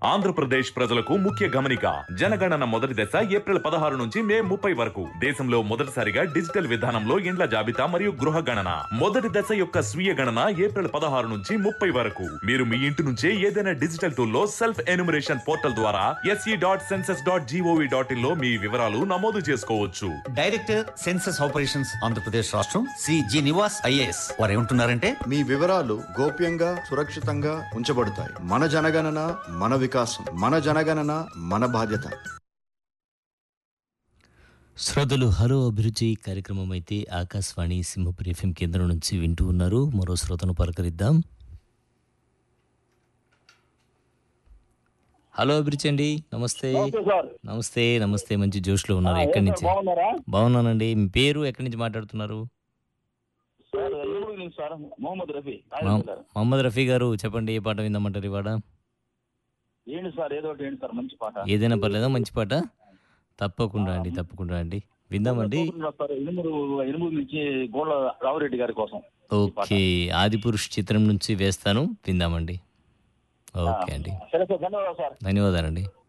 ఆంధ్రప్రదేశ్ ప్రజలకు ముఖ్య గమనిక జనగణన మొదటి దశ ఏప్రిల్ పదహారు నుంచి మే ముప్పై వరకు దేశంలో మొదటిసారిగా డిజిటల్ విధానంలో ఇండ్ల జాబితా మరియు గృహ గణన మొదటి దశ యొక్క స్వీయ గణన ఏప్రిల్ పదహారు నుంచి ముప్పై వరకు మీరు మీ ఇంటి నుంచే ఏదైనా డిజిటల్ టూల్ లో సెల్ఫ్ ఎన్యూమరేషన్ పోర్టల్ ద్వారా SE dot census dot GOV dot in లో మీ వివరాలు నమోదు చేసుకోవచ్చు డైరెక్టర్ సెన్సస్ ఆపరేషన్స్ ఆంధ్రప్రదేశ్ రాష్ట్రం శ్రీ జి నివాస్ ఐఏఎస్ వారు ఏమంటున్నారంటే మీ వివరాలు గోప్యంగా సురక్షితంగా ఉంచబడతాయి మన జనగణన మన వికాసం మన జనగణన మన బాధ్యత శ్రోతలు హలో అభిరుచి కార్యక్రమం అయితే ఆకాశవాణి సింహపురి ఎఫ్ఎం కేంద్రం నుంచి వింటూ ఉన్నారు మరో శ్రోతను పలకరిద్దాం హలో అభిరుచి అండి నమస్తే సార్ నమస్తే నమస్తే మంచి జోష్లో ఉన్నారు ఎక్కడి నుంచి బాగున్నారా బాగున్నానండి మీ పేరు ఎక్కడి నుంచి మాట్లాడుతున్నారు సార్ ఎలుగురు నుంచి సార్ మొహమ్మద్ రఫీ మా- మహమ్మద్ రఫీ గారు చెప్పండి ఏ పాట విందామంటారు ఇవాడ ఏంటి సార్ ఏదో ఒకటి ఏంటి సార్ మంచి పాట ఏదైనా పర్లేదా మంచి పాట తప్పకుండా అండి తప్పకుండా అండి విందామండి సార్ ఇనుమురు ఇనుమురు నుంచి గోళ్ళ రావురెడ్డి గారి కోసం ఓకే ఆదిపురుష్ చిత్రం నుంచి వేస్తాను విందామండి ఓకే అండి సరే సార్ ధన్యవాదాలు సార్ ధన్యవాదాలండి